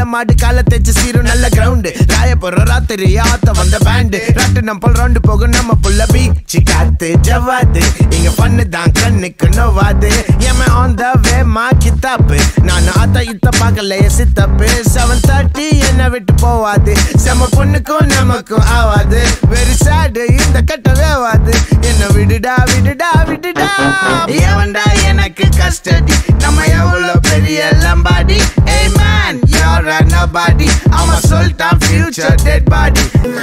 மாடு கால தேச்சு சீரும் நல்ல கிரவுண்டு காய போற ராத்திரி ஆத்த வந்த பேண்டு ராட்டு நம்ம ரவுண்டு போகும் நம்ம புள்ள பீச்சு காத்து ஜவாது இங்க பண்ணு தான் கண்ணுக்கு நோவாது ஏம ஆன் த வே மா கித்தாப்பு நான் ஆத்த இத்த பார்க்கல சித்தப்பு செவன் தேர்ட்டி என்ன விட்டு போவாது செம பொண்ணுக்கும் நமக்கும் ஆவாது வெரி சேடு இந்த கட்ட வேவாது என்ன விடுடா விடுடா விடுடா எவன்டா எனக்கு கஸ்டடி நம்ம எவ்வளவு பெரிய லம்பாடி ஏய் man you're a nobody I'm a sultan future dead body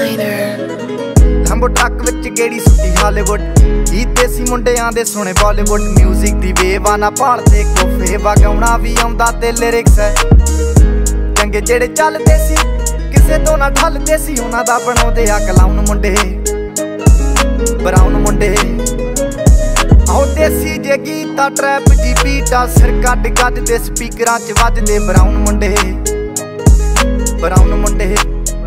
ਲੰਬੋ ਟਰੱਕ ਵਿੱਚ ਗੇੜੀ ਸੁੱਟੀ ਹਾਲੀਵੁੱਡ ਇਹ ਦੇਸੀ ਮੁੰਡਿਆਂ ਦੇ ਸੋਹਣੇ ਬਾਲੀਵੁੱਡ 뮤직 ਦੀ ਵੇਵਾ ਨਾ ਭਾਲਦੇ ਕੋਫੇ ਵਗਾਉਣਾ ਵੀ ਆਉਂਦਾ ਤੇ ਲਿਰਿਕਸ ਹੈ ਚੰਗੇ ਜਿਹੜੇ ਚੱਲਦੇ ਸੀ ਕਿਸੇ ਤੋਂ ਨਾ ਠੱਲਦੇ ਸੀ ਉਹਨਾਂ ਦਾ ਬਣਾਉਂਦੇ ਆ ਕਲਾਉਨ ਮੁੰਡੇ ਬਰਾਉਨ ਮੁੰਡੇ ਆਉ ਦੇਸੀ ਜੇ ਗੀਤਾ ਟਰੈਪ ਜੀ ਬੀਟਾ ਸਿਰ ਕੱਟ ਗੱਜ ਦੇ ਸਪੀਕਰਾਂ 'ਚ ਵੱਜਦੇ ਬਰਾਉਨ ਮੁੰਡੇ ਬਰਾਉਨ ਮੁੰਡੇ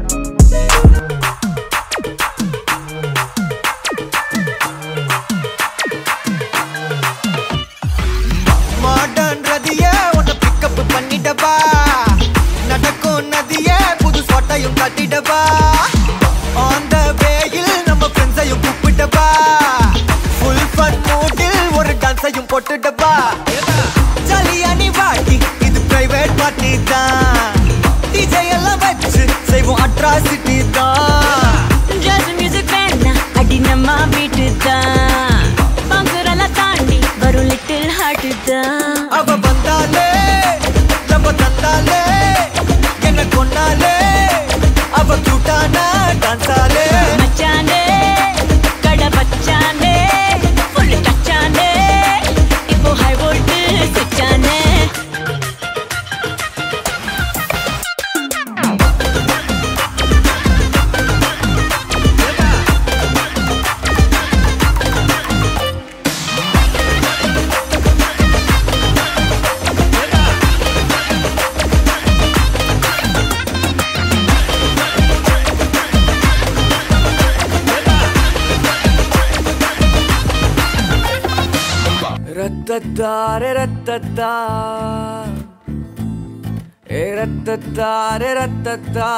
மாடர்ன் ரதிய உன்னை பிக்கப் பண்ணிடவா நடக்கும் நதிய புது ஸ்பாட்டையும் கட்டிடவா ஆன் த வேயில் நம்ம ஃப்ரெண்ட்ஸையும் கூப்பிடவா ஃபுல் ஃபன் மூடில் ஒரு டான்ஸையும் போட்டுடவா ஜாலியா நீ வாட்டி இது பிரைவேட் பார்ட்டி தான் டிஜே எல்லாம் வச்சு செய்வோம் அட்ராசிட்டி தான் ஜாஸ் மியூசிக் வேணா அடி நம்ம வீட்டு தான் பங்குரெல்லாம் தாண்டி வரும் லிட்டில் ஹார்ட் தான் அவ வந்தாலே நம்ம தந்தாலே என்ன கொண்டாலே அவ கியூட்டானா டான்ஸாலே மச்சானே கடை பச்சானே ஃபுல் டச்சானே இப்போ ஹை வோல்ட் சுச்சானே ரத்தத்தாரே ரத்தத்தா ஏ ரத்தத்தாரே ரத்தத்தா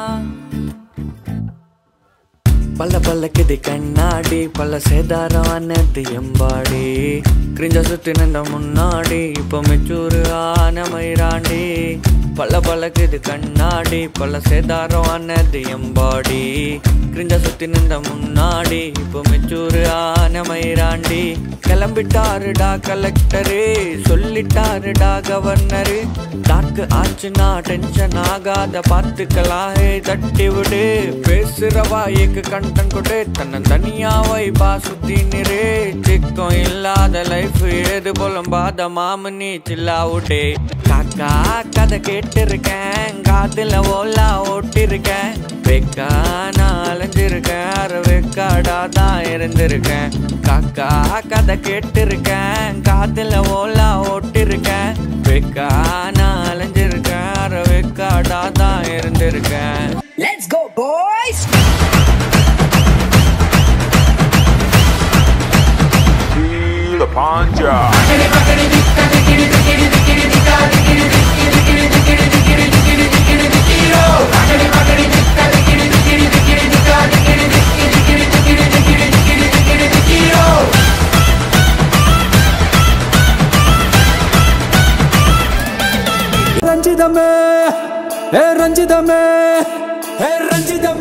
பல்ல பல்லக்குது கண்ணாடி பல்ல சேதாரம் அன்னது எம்பாடி கிரிஞ்ச சுத்தி நின்ற முன்னாடி இப்போ மெச்சூரு ஆன மயிராண்டி பல்ல பல்லக்குது கண்ணாடி பல்ல சேதாரம் அன்னது எம்பாடி கிரிஞ்ச சுத்தி நின்ற முன்னாடி இப்போ மெச்சூரு ஆன மயிராண்டி கிளம்பிட்டாருடா கலெக்டரு சொல்லிட்டாருடா கவர்னரு டாக்கு ஆச்சுன்னா டென்ஷன் ஆகாத பார்த்துக்கலாம் ஹே தட்டி விடு பேசுற வாய்க்கு கண்டன் கொடு தன்னை தனியா வைபா சுத்தி நிறு சிக்கம் இல்லாத லைஃப் ஏது புலம்பாத மாமனி சில்லா விடு காக்கா கதை கேட்டிருக்கேன் காதுல ஓலா ஓட்டிருக்கேன் வெக்கா நான் அலைஞ்சிருக்கேன் அரை வெக்காடா தான் இருந்திருக்கேன் காக்கா கதை கேட்டிருக்கேன் காதுல ஓலா ஓட்டிருக்கேன் வெக்கா நான் அலைஞ்சிருக்கேன் அரை வெக்காடா தான் இருந்திருக்கேன் Let's go, boys! the panja. Ranjithame A Ranjithame A Ranjithame